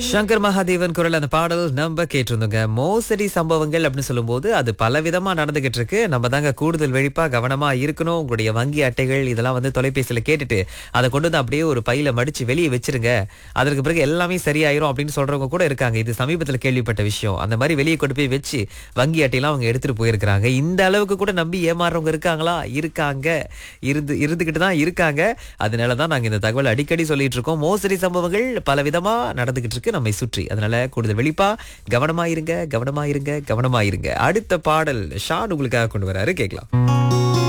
சங்கர் மகாதேவன் குரல் அந்த பாடல் நம்ம கேட்டிருந்தோங்க மோசடி சம்பவங்கள் அப்படின்னு சொல்லும்போது அது பல விதமா நடந்துகிட்டு இருக்கு நம்ம தாங்க கூடுதல் விழிப்பா கவனமா இருக்கணும் உங்களுடைய வங்கி அட்டைகள் இதெல்லாம் வந்து தொலைபேசியில கேட்டுட்டு அதை கொண்டு வந்து அப்படியே ஒரு பையில மடிச்சு வெளியே வச்சிருங்க அதற்கு பிறகு எல்லாமே சரியாயிரும் அப்படின்னு சொல்றவங்க கூட இருக்காங்க இது சமீபத்துல கேள்விப்பட்ட விஷயம் அந்த மாதிரி வெளியே கொண்டு போய் வச்சு வங்கி அட்டையெல்லாம் அவங்க எடுத்துட்டு போயிருக்கிறாங்க இந்த அளவுக்கு கூட நம்பி ஏமாறுறவங்க இருக்காங்களா இருக்காங்க இருந்து இருந்துகிட்டு தான் இருக்காங்க அதனால தான் நாங்க இந்த தகவல் அடிக்கடி சொல்லிட்டு இருக்கோம் மோசடி சம்பவங்கள் பல விதமா நடந்துகிட்டு இருக்கு நம்மை சுற்றி அதனால கூடுதல் வெளிப்பா கவனமா இருங்க கவனமா இருங்க கவனமா இருங்க அடுத்த பாடல் ஷான் உங்களுக்காக கொண்டு வராரு கேட்கலாம்